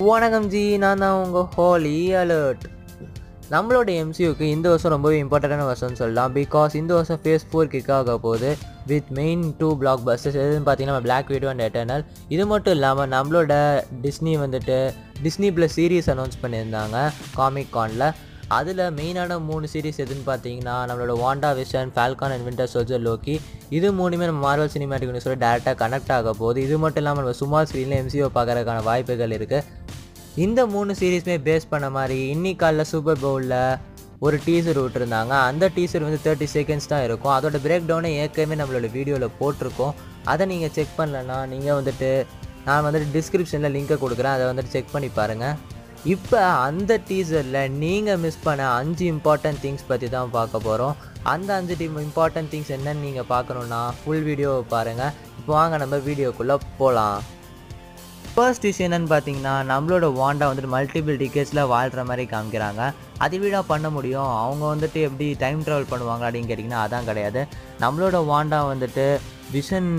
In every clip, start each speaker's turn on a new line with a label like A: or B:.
A: வணக்கம் ஜி நான் தான் உங்கள் ஹோலி அலர்ட் நம்மளோட எம்சியூக்கு இந்த வருஷம் ரொம்பவே இம்பார்ட்டண்டான வருஷம்னு சொல்லலாம் பிகாஸ் இந்த வருஷம் ஃபேஸ் ஃபோர் கிக் ஆக போகுது with main two blockbusters எதுன்னு பார்த்தீங்கன்னா பிளாக் வீடியோ அண்ட் எட்டர்னல் இது மட்டும் இல்லாமல் நம்மளோட டிஸ்னி வந்துட்டு டிஸ்னி ப்ளஸ் சீரீஸ் அனௌன்ஸ் பண்ணியிருந்தாங்க காமிக் கானில் அதில் மெயினான மூணு சீரிஸ் எதுன்னு பார்த்தீங்கன்னா நம்மளோட Wanda Vision Falcon and Winter Soldier Loki இது மூணுமே நம்ம மார்வல் சினிமேட்டிக் யூனிவர்ஸோட டேரெக்டாக கனெக்ட் ஆக போகுது இது மட்டும் இல்லாமல் நம்ம சுமார் ஸ்க்ரீனில் எம்சிஓ பார்க்கறதுக்கான வாய்ப்புகள் இருக்குது இந்த மூணு சீரீஸுமே பேஸ் பண்ண மாதிரி இன்னைக்கு காலைல சூப்பர் பவுலில் ஒரு டீசர் விட்டுருந்தாங்க அந்த டீசர் வந்து தேர்ட்டி செகண்ட்ஸ் தான் இருக்கும் அதோட பிரேக் டவுனை ஏற்கனவே நம்மளோட வீடியோவில் போட்டிருக்கோம் அதை நீங்கள் செக் பண்ணலன்னா நீங்கள் வந்துட்டு நான் வந்துட்டு டிஸ்கிரிப்ஷனில் லிங்கை கொடுக்குறேன் அதை வந்துட்டு செக் பண்ணி பாருங்கள் இப்போ அந்த டீசரில் நீங்கள் மிஸ் பண்ண அஞ்சு இம்பார்ட்டன்ட் திங்ஸ் பற்றி தான் பார்க்க போகிறோம் அந்த அஞ்சு டீம் இம்பார்ட்டன்ட் திங்ஸ் என்னன்னு நீங்கள் பார்க்கணுன்னா ஃபுல் வீடியோவை பாருங்கள் இப்போ வாங்க நம்ம வீடியோக்குள்ளே போகலாம் ஃபர்ஸ்ட் விஷயம் என்னன்னு பார்த்தீங்கன்னா நம்மளோட வாண்டா வந்துட்டு மல்டிபிள் டிக்கெட்ஸில் வாழ்கிற மாதிரி காமிக்கிறாங்க அது வீடாக பண்ண முடியும் அவங்க வந்துட்டு எப்படி டைம் ட்ராவல் பண்ணுவாங்க அப்படின்னு கேட்டிங்கன்னா அதான் கிடையாது நம்மளோட வாண்டா வந்துட்டு விஷன்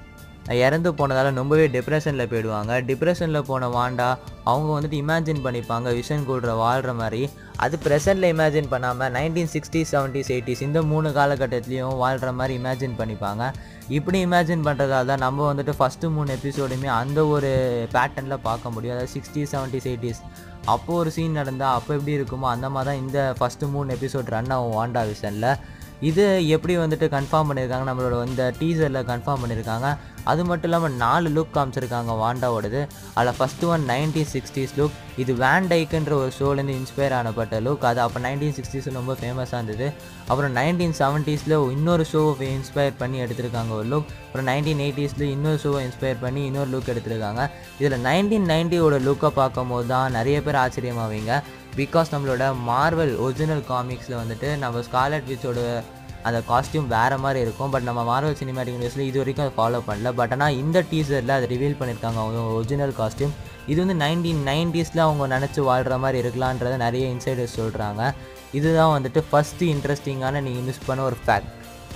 A: இறந்து போனதால் ரொம்பவே டிப்ரெஷனில் போயிடுவாங்க டிப்ரெஷனில் போன வாண்டா அவங்க வந்துட்டு இமேஜின் பண்ணிப்பாங்க விஷன் கூட வாழ்கிற மாதிரி அது ப்ரெசென்ட்டில் இமேஜின் பண்ணாமல் நைன்டீன் சிக்ஸ்டீஸ் செவன்ட்டீஸ் எயிட்டிஸ் இந்த மூணு காலகட்டத்துலேயும் வாழ்கிற மாதிரி இமேஜின் பண்ணிப்பாங்க இப்படி இமேஜின் பண்ணுறதால தான் நம்ம வந்துட்டு ஃபஸ்ட்டு மூணு எபிசோடுமே அந்த ஒரு பேட்டர்னில் பார்க்க முடியும் அதாவது சிக்ஸ்டீஸ் செவன்ட்டீஸ் எயிட்டிஸ் அப்போது ஒரு சீன் நடந்தால் அப்போ எப்படி இருக்குமோ அந்த மாதிரி தான் இந்த ஃபஸ்ட்டு மூணு எபிசோட் ரன் ஆகும் வாண்டா விஷனில் இது எப்படி வந்துட்டு கன்ஃபார்ம் பண்ணியிருக்காங்க நம்மளோட இந்த டீசரில் கன்ஃபார்ம் பண்ணியிருக்காங்க அது மட்டும் இல்லாமல் நாலு லுக் காமிச்சிருக்காங்க வாண்டாவோடது அதில் first one nineteen sixties look இது வேன் டைக்குன்ற ஒரு ஷோலேருந்து இன்ஸ்பயர் ஆனப்பட்ட லுக் அது அப்போ நைன்டீன் சிக்ஸ்டீஸ் ரொம்ப ஃபேமஸாக இருந்தது அப்புறம் நைன்டீன் செவன்ட்டீஸில் இன்னொரு ஷோவை இன்ஸ்பயர் பண்ணி எடுத்திருக்காங்க ஒரு லுக் அப்புறம் நைன்டீன் எயிட்டிஸில் இன்னொரு ஷோவை இன்ஸ்பயர் பண்ணி இன்னொரு லுக் எடுத்திருக்காங்க இதில் நைன்டீன் நைன்ட்டியோட லுக்கை பார்க்கும்போது தான் நிறைய பேர் ஆச்சரியமாவீங்க பிகாஸ் நம்மளோட மார்வல் ஒரிஜினல் காமிக்ஸில் வந்துட்டு நம்ம ஸ்காலட் விச்சோட அந்த காஸ்டியூம் வேறு மாதிரி இருக்கும் பட் நம்ம மார்வல் சினிமேட்டிக் யூனிவர்ஸில் இது வரைக்கும் அதை ஃபாலோ பண்ணல பட் ஆனால் இந்த டீசரில் அதை ரிவீல் பண்ணியிருக்காங்க அவங்க ஒரிஜினல் காஸ்டியூம் இது வந்து நைன்டீன் நைன்ட்டீஸில் அவங்க நினச்சி வாழ்கிற மாதிரி இருக்கலான்றதை நிறைய இன்சைடர்ஸ் சொல்கிறாங்க இதுதான் வந்துட்டு ஃபஸ்ட்டு இன்ட்ரெஸ்டிங்கான நீங்கள் மிஸ் பண்ண ஒரு ஃபேக்ட்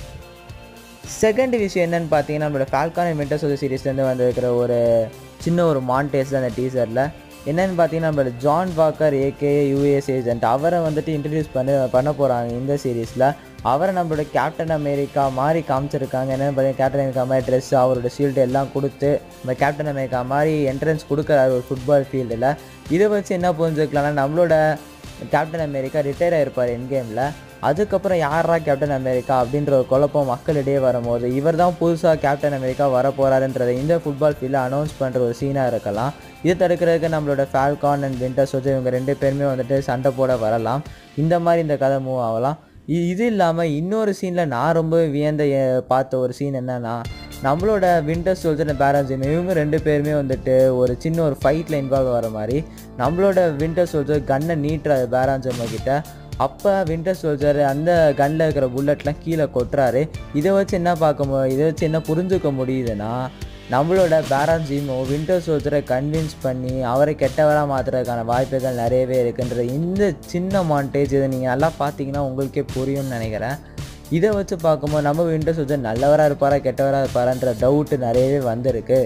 A: செகண்ட் விஷயம் என்னன்னு பார்த்தீங்கன்னா நம்மளோட ஃபால்கான் அண்ட் விண்டர் சோல்ஜர் சீரிஸ்லேருந்து வந்திருக்கிற ஒரு சின்ன ஒரு மாண்டேஸ் தான் அந்த டீசரில் என்னென்னு பார்த்தீங்கன்னா நம்மளோட John Walker aka US agent அவரை வந்துட்டு இன்ட்ரடியூஸ் பண்ண பண்ண போகிறாங்க இந்த சீரீஸில் அவரை நம்மளோட கேப்டன் அமெரிக்கா மாதிரி காமிச்சிருக்காங்க என்னென்னு பார்த்தீங்கன்னா கேப்டன் அமெரிக்கா மாதிரி ட்ரெஸ் அவரோட ஷீல்டு எல்லாம் கொடுத்து நம்ம கேப்டன் அமெரிக்கா மாதிரி என்ட்ரன்ஸ் கொடுக்குறாரு ஒரு ஃபுட்பால் ஃபீல்டில் இதை வச்சு என்ன புரிஞ்சுக்கலாம்னா நம்மளோட கேப்டன் அமெரிக்கா ரிட்டையர் ஆகிருப்பார் என் கேமில் அதுக்கப்புறம் யாரா கேப்டன் அமெரிக்கா அப்படின்ற ஒரு குழப்பம் மக்களிடையே வரும்போது இவர் தான் புதுசாக கேப்டன் அமெரிக்கா வர போகிறாருன்றதை இந்த ஃபுட்பால் ஃபீல்டில் அனௌன்ஸ் பண்ணுற ஒரு சீனாக இருக்கலாம் இது தடுக்கிறதுக்கு நம்மளோட ஃபால்கான் அண்ட் விண்டர் சோஜர் இவங்க ரெண்டு பேருமே வந்துட்டு சண்டை போட வரலாம் இந்த மாதிரி இந்த கதை மூவ் ஆகலாம் இ- இது இல்லாமல் இன்னொரு சீனில் நான் ரொம்ப வியந்த எ- பார்த்த ஒரு சீன் என்னன்னா நம்மளோட விண்டர் சோல்ஜர் பேரன்ஸுமே இவங்க ரெண்டு பேருமே வந்துட்டு ஒரு சின்ன ஒரு ஃபைட்டில் இன்வால்வ் வர மாதிரி நம்மளோட விண்டர் சோல்ஜர் கன்னை நீட்டுற பேரான்சம் கிட்ட அப்போ விண்டர் சோல்ஜர் அந்த கன்னில் இருக்கிற புல்லட்லாம் கீழே கொட்டுறாரு இதை வச்சு என்ன பார்க்க மு இதை வச்சு என்ன புரிஞ்சுக்க முடியுதுன்னா நம்மளோட பேரன் ஜிமோ விண்டர் சோல்ஜரை கன்வின்ஸ் பண்ணி அவரை கெட்டவராக மாற்றுறதுக்கான வாய்ப்புகள் நிறையவே இருக்குன்ற இந்த சின்ன மாண்டேஜ் இதை நீங்கள் நல்லா பார்த்தீங்கன்னா உங்களுக்கே புரியும்னு நினைக்கிறேன் இதை வச்சு பார்க்கும்போது நம்ம விண்டர் சோல்ஜர் நல்லவராக இருப்பாரா கெட்டவராக இருப்பாரான்ற டவுட்டு நிறையவே வந்திருக்கு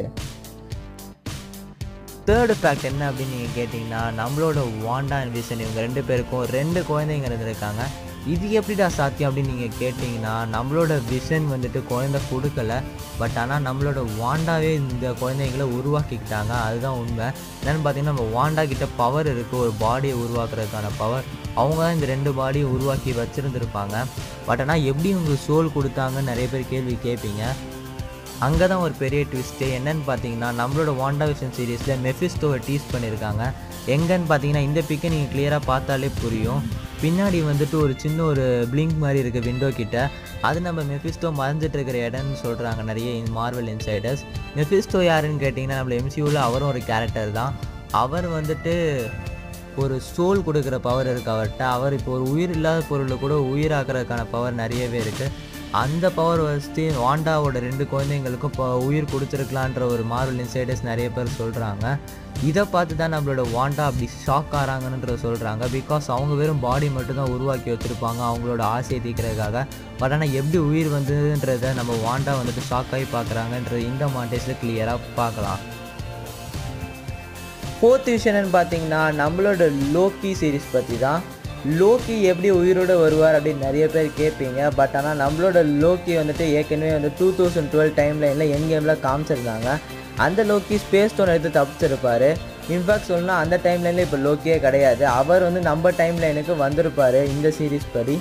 A: தேர்டு ஃபேக்ட் என்ன அப்படின்னு நீங்கள் கேட்டிங்கன்னா நம்மளோட வாண்டா அண்ட் விசன் இவங்க ரெண்டு பேருக்கும் ரெண்டு குழந்தைங்க இருந்திருக்காங்க இது எப்படிடா சாத்தியம் அப்படின்னு நீங்கள் கேட்டிங்கன்னா நம்மளோட விஷன் வந்துட்டு குழந்தை கொடுக்கல பட் ஆனால் நம்மளோட வாண்டாவே இந்த குழந்தைங்களை உருவாக்கிக்கிட்டாங்க அதுதான் உண்மை என்னென்னு பார்த்தீங்கன்னா நம்ம வாண்டா கிட்ட பவர் இருக்குது ஒரு பாடியை உருவாக்குறதுக்கான பவர் அவங்க தான் இந்த ரெண்டு பாடியை உருவாக்கி வச்சுருந்துருப்பாங்க பட் ஆனால் எப்படி உங்களுக்கு சோல் கொடுத்தாங்கன்னு நிறைய பேர் கேள்வி கேட்பீங்க அங்கே தான் ஒரு பெரிய ட்விஸ்ட்டு என்னன்னு பார்த்தீங்கன்னா நம்மளோட வாண்டா விஷன் சீரீஸில் மெஃபிஸ்டோவை டீஸ் பண்ணியிருக்காங்க எங்கன்னு பார்த்தீங்கன்னா இந்த பிக்கை நீங்கள் கிளியராக பார்த்தாலே புரியும் பின்னாடி வந்துட்டு ஒரு சின்ன ஒரு பிளிங்க் மாதிரி இருக்குது விண்டோ கிட்ட அது நம்ம மெஃபிஸ்டோ மறைஞ்சிட்டு இருக்கிற இடம்னு சொல்கிறாங்க நிறைய மார்வல் இன்சைடர்ஸ் மெஃபிஸ்டோ யாருன்னு கேட்டிங்கன்னா நம்மள எம்சியூவில் அவரும் ஒரு கேரக்டர் தான் அவர் வந்துட்டு ஒரு சோல் கொடுக்குற பவர் இருக்குது அவர்கிட்ட அவர் இப்போ ஒரு உயிர் இல்லாத பொருளை கூட உயிராக்குறதுக்கான பவர் நிறையவே இருக்குது அந்த பவர் வச்சு வாண்டாவோட ரெண்டு குழந்தைங்களுக்கும் இப்போ உயிர் கொடுத்துருக்கலான்ற ஒரு மார்வல் இன்சைடர்ஸ் நிறைய பேர் சொல்கிறாங்க இதை பார்த்து தான் நம்மளோட வாண்டா அப்படி ஷாக் ஆகிறாங்கன்ற சொல்கிறாங்க பிகாஸ் அவங்க வெறும் பாடி மட்டும் தான் உருவாக்கி வச்சுருப்பாங்க அவங்களோட ஆசையை தீர்க்கறதுக்காக பட் ஆனால் எப்படி உயிர் வந்ததுன்றதை நம்ம வாண்டா வந்துட்டு ஷாக் ஆகி பார்க்குறாங்கன்றது இந்த மாண்டேஜில் கிளியராக பார்க்கலாம் ஃபோர்த் விஷயம் என்னன்னு பார்த்தீங்கன்னா நம்மளோட லோக்கி சீரிஸ் பற்றி தான் லோக்கி எப்படி உயிரோடு வருவார் அப்படின்னு நிறைய பேர் கேட்பீங்க பட் ஆனால் நம்மளோட லோக்கி வந்துட்டு ஏற்கனவே வந்து டூ தௌசண்ட் டுவெல் டைம் லைனில் என் கேமில் காமிச்சிருந்தாங்க அந்த லோக்கி ஸ்பேஸ் ஸ்டோன் எடுத்து தப்பிச்சிருப்பாரு இன்ஃபேக்ட் சொல்லணும்னா அந்த டைம் லைனில் இப்போ லோக்கியே கிடையாது அவர் வந்து நம்ம டைம் லைனுக்கு வந்திருப்பார் இந்த சீரிஸ் படி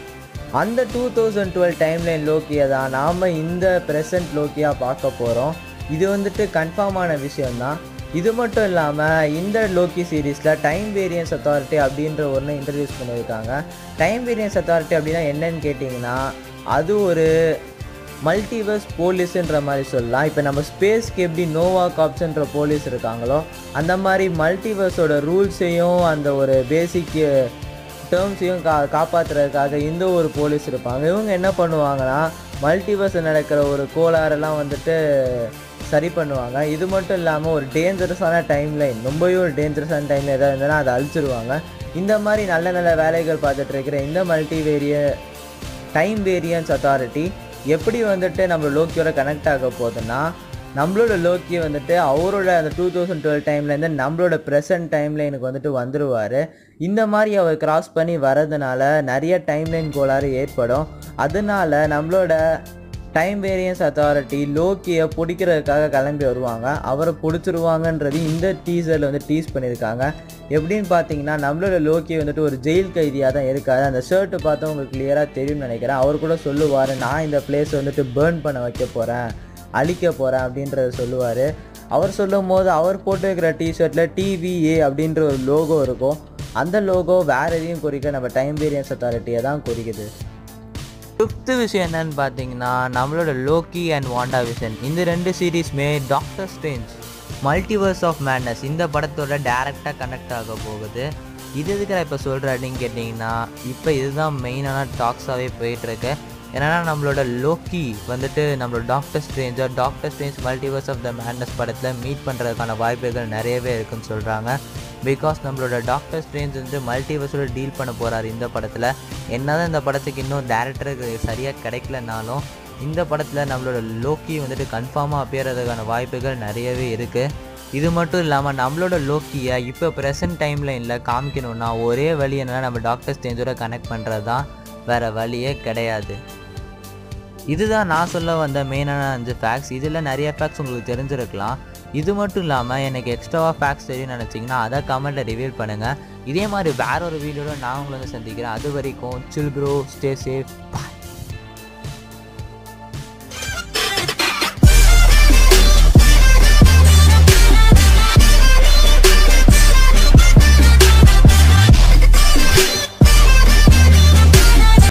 A: அந்த டூ தௌசண்ட் டுவெல் டைம்லைன் லோக்கியை தான் நாம் இந்த ப்ரெசன்ட் லோக்கியாக பார்க்க போகிறோம் இது வந்துட்டு கன்ஃபார்மான விஷயம்தான் இது மட்டும் இல்லாமல் இந்த லோக்கி சீரீஸில் டைம் வேரியன்ஸ் அத்தாரிட்டி அப்படின்ற ஒன்று இன்ட்ரடியூஸ் பண்ணியிருக்காங்க டைம் வேரியன்ஸ் அத்தாரிட்டி அப்படின்னா என்னன்னு கேட்டிங்கன்னா அது ஒரு மல்டிவர்ஸ் போலீஸுன்ற மாதிரி சொல்லலாம் இப்போ நம்ம ஸ்பேஸ்க்கு எப்படி நோவா காப்ஸ்ன்ற போலீஸ் இருக்காங்களோ அந்த மாதிரி மல்டிவர்ஸோட ரூல்ஸையும் அந்த ஒரு பேசிக் டேர்ம்ஸையும் கா காப்பாற்றுறதுக்காக இந்த ஒரு போலீஸ் இருப்பாங்க இவங்க என்ன பண்ணுவாங்கன்னா மல்டிவர்ஸில் நடக்கிற ஒரு கோளாறெல்லாம் வந்துட்டு சரி பண்ணுவாங்க இது மட்டும் இல்லாமல் ஒரு டேஞ்சரஸான டைம் லைன் ரொம்பவே ஒரு டேஞ்சரஸான டைம் எதாவது இருந்ததுன்னா அதை அழிச்சிருவாங்க இந்த மாதிரி நல்ல நல்ல வேலைகள் பார்த்துட்டு இருக்கிற இந்த மல்டிவேரிய டைம் வேரியன்ஸ் அத்தாரிட்டி எப்படி வந்துட்டு நம்ம லோக்கியோட கனெக்ட் ஆக போகுதுன்னா நம்மளோட லோக்கி வந்துட்டு அவரோட அந்த டூ தௌசண்ட் டுவெல் டைம்லேருந்து நம்மளோட ப்ரெசன்ட் டைம்லைனுக்கு வந்துட்டு வந்துடுவார் இந்த மாதிரி அவர் கிராஸ் பண்ணி வர்றதுனால நிறைய டைம்லைன் கோளாறு ஏற்படும் அதனால நம்மளோட டைம் வேரியன்ஸ் அத்தாரிட்டி லோக்கியை பிடிக்கிறதுக்காக கிளம்பி வருவாங்க அவரை பிடிச்சிருவாங்கன்றது இந்த டீசரில் வந்து டீஸ் பண்ணியிருக்காங்க எப்படின்னு பார்த்தீங்கன்னா நம்மளோட லோக்கி வந்துட்டு ஒரு ஜெயில் கைதியாக தான் இருக்காரு அந்த ஷர்ட்டு பார்த்தா உங்களுக்கு கிளியராக தெரியும்னு நினைக்கிறேன் அவர் கூட சொல்லுவார் நான் இந்த பிளேஸ் வந்துட்டு பேர்ன் பண்ண வைக்க போகிறேன் அழிக்க போகிறேன் அப்படின்றத சொல்லுவார் அவர் சொல்லும் போது அவர் போட்டு வைக்கிற டிஷர்ட்டில் டிவிஏ அப்படின்ற ஒரு லோகோ இருக்கும் அந்த லோகோ வேற எதையும் குறிக்க நம்ம டைம் வேரியன்ஸ் அத்தாரிட்டியை தான் குறிக்குது ஃபிஃப்த்து விஷயம் என்னன்னு பார்த்தீங்கன்னா நம்மளோட லோக்கி அண்ட் வாண்டா விஷன் இந்த ரெண்டு சீரீஸுமே Doctor Strange multiverse of madness இந்த படத்தோட டேரெக்டாக கனெக்ட் ஆக போகுது இது எதுக்கு நான் இப்போ சொல்கிறேன் அப்படின்னு கேட்டிங்கன்னா இப்போ இதுதான் மெயினான டாக்ஸாகவே போயிட்டுருக்கு என்னன்னா நம்மளோட லோக்கி வந்துட்டு நம்மளோட Doctor Stranger Doctor Strange multiverse of the madness படத்தில் மீட் பண்ணுறதுக்கான வாய்ப்புகள் நிறையவே இருக்குன்னு சொல்கிறாங்க பிகாஸ் நம்மளோட டாக்டர் ஸ்ட்ரேஞ்ச் வந்து மல்டிவர்ஸோட டீல் பண்ண போகிறாரு இந்த படத்தில் என்னதான் இந்த படத்துக்கு இன்னும் டேரக்டருக்கு சரியாக கிடைக்கலனாலும் இந்த படத்தில் நம்மளோட லோக்கி வந்துட்டு கன்ஃபார்மாக அப்பேறதுக்கான வாய்ப்புகள் நிறையவே இருக்குது இது மட்டும் இல்லாமல் நம்மளோட லோக்கியை இப்போ ப்ரெசன்ட் டைமில் இல்லை காமிக்கணும்னா ஒரே வழி என்னன்னா நம்ம டாக்டர் ஸ்டேஞ்சோட கனெக்ட் பண்ணுறது தான் வேறு வழியே கிடையாது இதுதான் நான் சொல்ல வந்த மெயினான அஞ்சு ஃபேக்ட்ஸ் இதில் நிறைய ஃபேக்ட்ஸ் உங்களுக்கு தெரிஞ்சிருக்கலாம் இது மட்டும் இல்லாமல் எனக்கு எக்ஸ்ட்ராவாக ஃபேக்ட்ஸ் தெரியும்னு நினச்சிங்கன்னா அதை கமெண்ட்டில் ரிவீல் பண்ணுங்கள் இதே மாதிரி வேற ஒரு வீடியோவில் நான் உங்களை வந்து சந்திக்கிறேன் அது வரைக்கும் சில் ப்ரோ ஸ்டே சேஃப் பாய்